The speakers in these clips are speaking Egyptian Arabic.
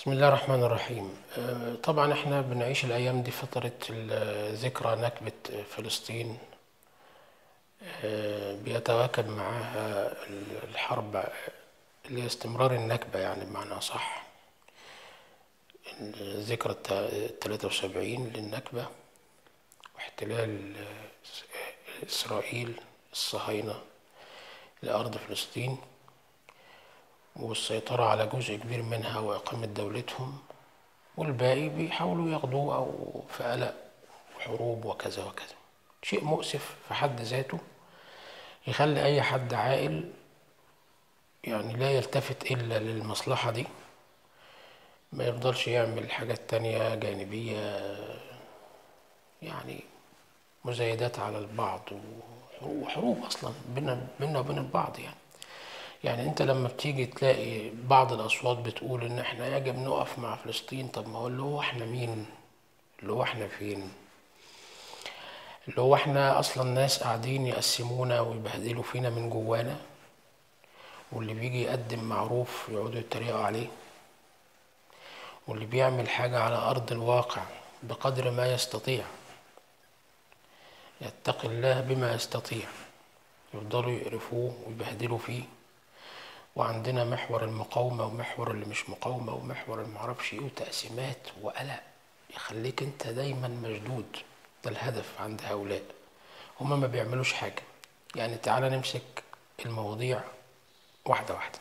بسم الله الرحمن الرحيم آه، طبعا احنا بنعيش الايام دي فترة ال- ذكرى نكبة فلسطين آه، بيتواكب معاها ال- الحرب اللي هي استمرار النكبة يعني بمعنى صح ذكرى الت- 73 للنكبة واحتلال آه، إسرائيل الصهاينة لأرض فلسطين والسيطرة على جزء كبير منها وإقامة دولتهم والباقي بيحاولوا ياخدوه أو في قلق وحروب وكذا وكذا شيء مؤسف في حد ذاته يخلي أي حد عاقل يعني لا يلتفت إلا للمصلحة دي ما يفضلش يعمل حاجات تانية جانبية يعني مزايدات على البعض وحروب- وحروب أصلا بينا بينا وبين البعض يعني يعني انت لما بتيجي تلاقي بعض الاصوات بتقول ان احنا يجب نقف مع فلسطين طب ما هو اللي هو احنا مين اللي هو احنا فين اللي هو احنا اصلا ناس قاعدين يقسمونا ويبهدلوا فينا من جوانا واللي بيجي يقدم معروف يقعدوا يتريقوا عليه واللي بيعمل حاجة على أرض الواقع بقدر ما يستطيع يتقي الله بما يستطيع يفضلوا يقرفوه ويبهدلوا فيه وعندنا محور المقاومة ومحور اللي مش مقاومة ومحور اللي معرفش ايه وتقسيمات وقلق يخليك انت دايما مشدود ده الهدف عند هؤلاء هما ما بيعملوش حاجة يعني تعالى نمسك المواضيع واحدة واحدة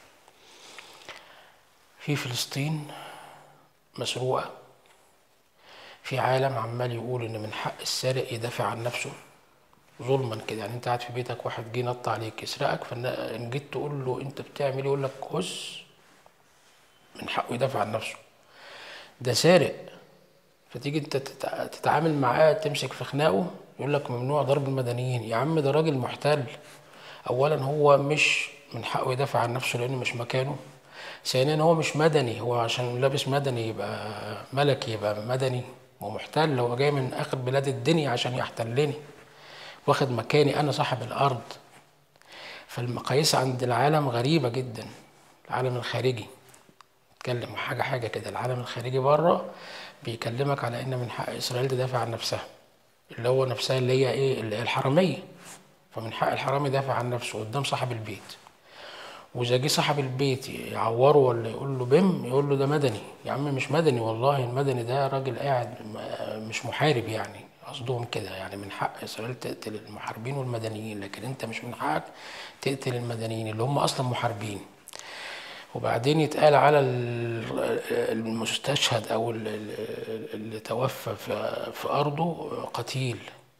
في فلسطين مسروقة في عالم عمال يقول ان من حق السارق يدافع عن نفسه ظلما كده يعني انت قاعد في بيتك واحد جه نط عليك يسرقك فان جيت تقول له انت بتعمل ايه يقول لك هس من حقه يدافع عن نفسه ده سارق فتيجي انت تتع- تتعامل معاه تمسك في خناقه يقول لك ممنوع ضرب المدنيين يا عم ده راجل محتل اولا هو مش من حقه يدافع عن نفسه لانه مش مكانه ثانيا هو مش مدني هو عشان لابس مدني يبقى ملكي يبقى مدني ومحتل هو جاي من اخر بلاد الدنيا عشان يحتلني واخد مكاني انا صاحب الارض فالمقاييس عند العالم غريبه جدا العالم الخارجي اتكلم حاجه حاجه كده العالم الخارجي بره بيكلمك على ان من حق اسرائيل تدافع عن نفسها اللي هو نفسها اللي هي ايه اللي هي الحراميه فمن حق الحرامي يدافع عن نفسه قدام صاحب البيت واذا جه صاحب البيت يعوره ولا يقول له بم يقول له ده مدني يا عم مش مدني والله المدني ده راجل قاعد م- مش محارب يعني قصدهم كده يعني من حق اسرائيل تقتل المحاربين والمدنيين لكن انت مش من حقك تقتل المدنيين اللي هم اصلا محاربين وبعدين يتقال على ال- المستشهد او ال- ال- اللي توفى في في ارضه قتيل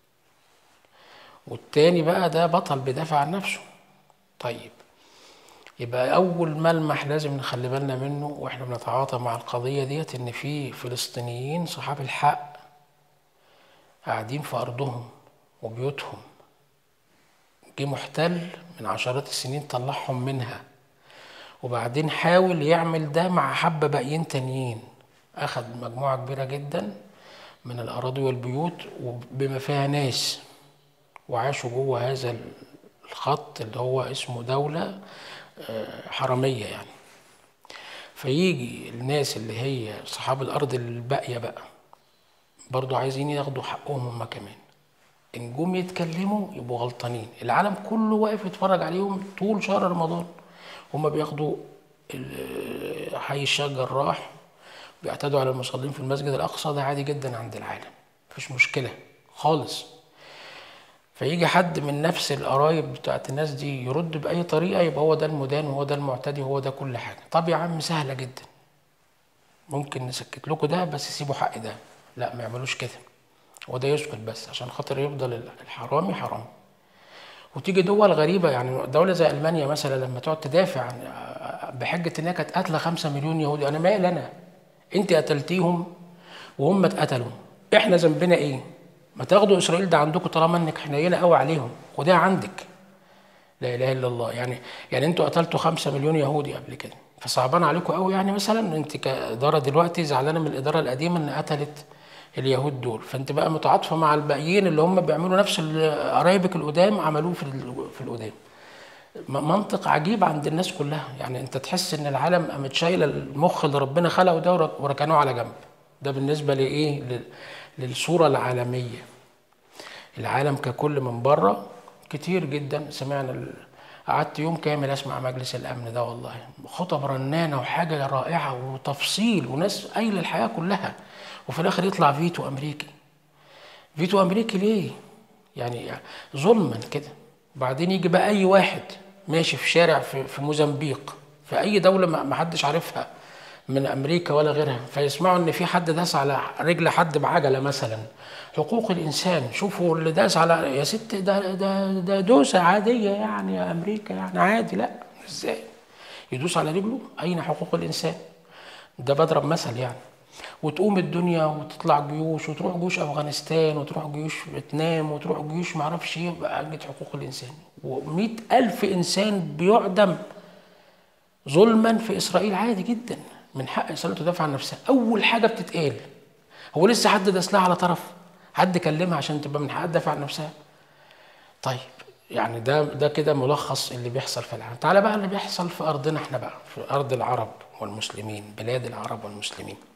والتاني بقى ده بطل بيدافع عن نفسه طيب يبقى أول ملمح لازم نخلي بالنا منه وإحنا بنتعاطى مع القضية ديت إن في فلسطينيين صحاب الحق قاعدين في أرضهم وبيوتهم جه محتل من عشرات السنين طلعهم منها وبعدين حاول يعمل ده مع حبة باقيين تانيين أخد مجموعة كبيرة جدا من الأراضي والبيوت وبما فيها ناس وعاشوا جوه هذا الخط اللي هو اسمه دولة آه، حرامية يعني فيجي الناس اللي هي صحاب الأرض الباقية بقى برضو عايزين ياخدوا حقهم هم كمان إن جم يتكلموا يبقوا غلطانين العالم كله واقف يتفرج عليهم طول شهر رمضان هم بياخدوا ال- حي الشيخ جراح بيعتدوا على المصلين في المسجد الأقصى ده عادي جدا عند العالم مفيش مشكلة خالص فيجي حد من نفس القرايب بتاعت الناس دي يرد بأي طريقة يبقى هو ده المدان وهو ده المعتدي وهو ده كل حاجة طب يا عم سهلة جدا ممكن نسكت لكم ده بس سيبوا حق ده لا ما يعملوش كده هو ده يسكت بس عشان خاطر يفضل الحرامي حرام وتيجي دول غريبة يعني دولة زي ألمانيا مثلا لما تقعد تدافع عن بحجة إنها كانت قاتلة خمسة مليون يهودي أنا مالي أنا أنت قتلتيهم وهم اتقتلوا إحنا ذنبنا إيه؟ ما تاخدوا إسرائيل ده عندكم طالما إنك حنينة قوي عليهم خدها عندك لا إله إلا الله يعني يعني أنتوا قتلتوا خمسة مليون يهودي قبل كده فصعبان عليكم قوي يعني مثلا أنت كإدارة دلوقتي زعلانة من الإدارة القديمة إن قتلت اليهود دول فانت بقى متعاطفه مع الباقيين اللي هم بيعملوا نفس اللي قرايبك القدام عملوه في ال- في القدام م- منطق عجيب عند الناس كلها يعني انت تحس ان العالم قامت شايله المخ اللي ربنا خلقه ده ورك- وركنوه على جنب ده بالنسبه لايه لل- للصوره العالميه العالم ككل من بره كتير جدا سمعنا ال... قعدت يوم كامل اسمع مجلس الامن ده والله خطب رنانه وحاجه رائعه وتفصيل وناس قايله الحياه كلها وفي الاخر يطلع فيتو امريكي فيتو امريكي ليه؟ يعني ظلما كده بعدين يجي بقى اي واحد ماشي في شارع في, في موزمبيق في اي دوله ما ما حدش عارفها من امريكا ولا غيرها فيسمعوا ان في حد داس على رجل حد بعجله مثلا حقوق الانسان شوفوا اللي داس على يا ست ده ده ده دوسه عاديه يعني يا امريكا يعني عادي لا ازاي يدوس على رجله اين حقوق الانسان ده بضرب مثل يعني وتقوم الدنيا وتطلع جيوش وتروح جيوش افغانستان وتروح جيوش فيتنام وتروح جيوش معرفش ايه بقى جت حقوق الانسان و100 الف انسان بيعدم ظلما في اسرائيل عادي جدا من حق اسرائيل تدافع عن نفسها اول حاجه بتتقال هو لسه حد داس لها على طرف حد كلمها عشان تبقى من حقها تدافع عن نفسها طيب يعني ده ده كده ملخص اللي بيحصل في العالم تعالى بقى اللي بيحصل في ارضنا احنا بقى في ارض العرب والمسلمين بلاد العرب والمسلمين